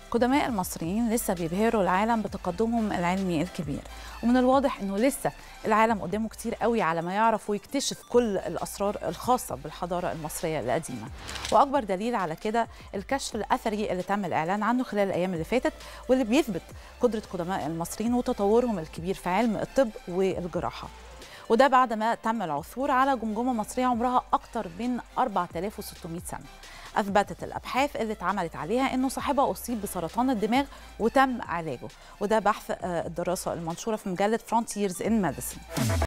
قدماء المصريين لسه بيبهروا العالم بتقدمهم العلمي الكبير ومن الواضح انه لسه العالم قدامه كتير قوي على ما يعرف ويكتشف كل الاسرار الخاصه بالحضاره المصريه القديمه واكبر دليل على كده الكشف الاثري اللي تم الاعلان عنه خلال الايام اللي فاتت واللي بيثبت قدره قدماء المصريين وتطورهم الكبير في علم الطب والجراحه وده بعد ما تم العثور على جمجمه مصريه عمرها اكتر من 4600 سنه اثبتت الابحاث اللي اتعملت عليها انه صاحبها اصيب بسرطان الدماغ وتم علاجه وده بحث الدراسه المنشوره في مجله فرونتيرز ان ميديسن